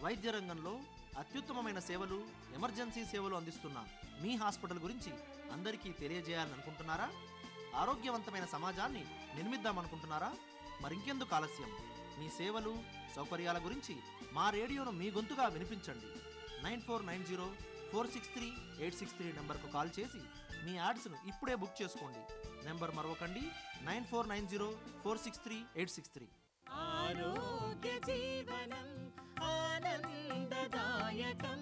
వైద్య రంగంలో అత్యుత్తమమైన సేవలు ఎమర్జెన్సీ సేవలు అందిస్తున్న మీ హాస్పిటల్ గురించి అందరికీ తెలియజేయాలని అనుకుంటున్నారా ఆరోగ్యవంతమైన సమాజాన్ని నిర్మిద్దామనుకుంటున్నారా మరింకెందుకు ఆలస్యం మీ సేవలు సౌకర్యాల గురించి మా రేడియోను మీ గొంతుగా వినిపించండి nine four nine zero four six three eight six three నెంబర్కు కాల్ చేసి మీ యాడ్స్ను ఇప్పుడే బుక్ చేసుకోండి నెంబర్ మరొకండి nine four nine zero four six three eight six three ఆరోగ్య జీవనం ఆనందదాయకం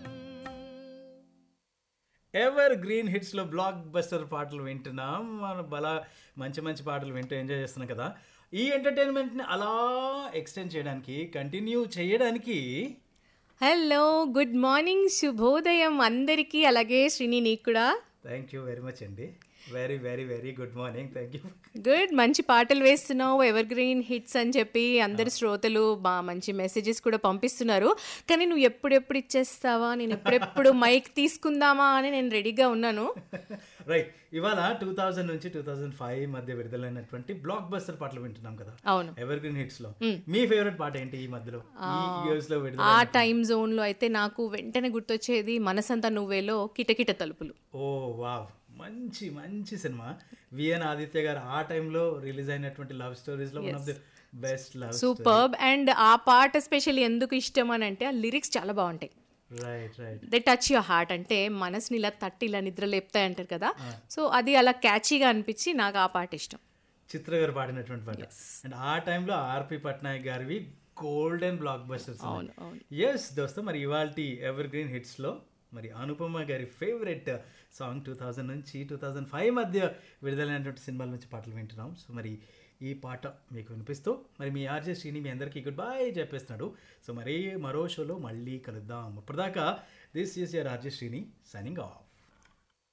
ఎవర్ గ్రీన్ హిట్స్లో బ్లాక్ బస్టర్ పాటలు వింటున్నాం మన బలా మంచి మంచి పాటలు వింటూ ఎంజాయ్ చేస్తున్నాం కదా ఈ ఎంటర్టైన్మెంట్ని అలా ఎక్స్టెండ్ చేయడానికి కంటిన్యూ చేయడానికి హలో గుడ్ మార్నింగ్ శుభోదయం అందరికీ అలాగే శ్రీని నీకు కూడా థ్యాంక్ యూ వెరీ మచ్ అండి very very very good morning thank you good మంచి పాటలు వేస్తున్నావు ఎవర్ గ్రీన్ హిట్స్ అని చెప్పి అందరు శ్రోతలు మా మంచి మెసేజెస్ కూడా పంపిస్తున్నారు కానీ నువ్వు ఎప్పుడెప్పుడు ఇచ్చేస్తావా నేను ఎప్పుడెప్పుడు మైక్ తీసుకుందామా అని నేను రెడీగా ఉన్నాను రైట్ ఇవాళ టూ థౌజండ్ నుంచి టూ థౌజండ్ ఫైవ్ మధ్య విడుదలైనటువంటి బ్లాక్ బస్టర్ పాటలు వింటున్నాం కదా అవును ఎవర్ గ్రీన్ హిట్స్ లో మీ ఫేవరెట్ పాట ఏంటి ఈ మధ్యలో ఈ ఇయర్స్ లో విడుదల ఆ టైం జోన్లో అయితే నాకు వెంటనే గుర్తొచ్చేది మనసంతా నువ్వేలో కిటకిట తలుపులు ఓ వావ్ మంచి మంచి సినిమా విఎన్ ఆదిత్య గారు ఆ టైంలో రిలీజ్ అయినటువంటి లవ్ స్టోరీస్ లో one of the best love superb and ఆ పాట ఎస్పెషల్లీ ఎందుకు ఇష్టం అని అంటే ఆ లిరిక్స్ చాలా బాగుంటాయి right right they touch your heart అంటే మనసుని ఇలా తట్టి ఇలా నిద్ర లేపుతాయి అంటారు కదా సో అది అలా క్యాచీగా అనిపించి నాకు ఆ పాట ఇష్టం చిత్ర గారు పాడినటువంటి పాట అండ్ ఆ టైంలో ఆర్పి పట్నాయక్ గారివి గోల్డెన్ బ్లాక్ బస్టర్స్ అవును అవును ఎస్ దోస్తో మరి ఇవాళ ఎవర్ గ్రీన్ హిట్స్లో మరి అనుపమ గారి ఫేవరెట్ సాంగ్ టూ థౌజండ్ నుంచి టూ థౌజండ్ ఫైవ్ మధ్య విడుదలైనటువంటి సినిమాల నుంచి పాటలు వింటున్నాం సో మరి ఈ పాట మీకు వినిపిస్తూ మరి మీ ఆర్జే శ్రీని మీ అందరికీ గుడ్ బై చెప్పేస్తున్నాడు సో మరి మరో షోలో మళ్ళీ కలుద్దాం ఇప్పటిదాకా this is your RJ Srini signing of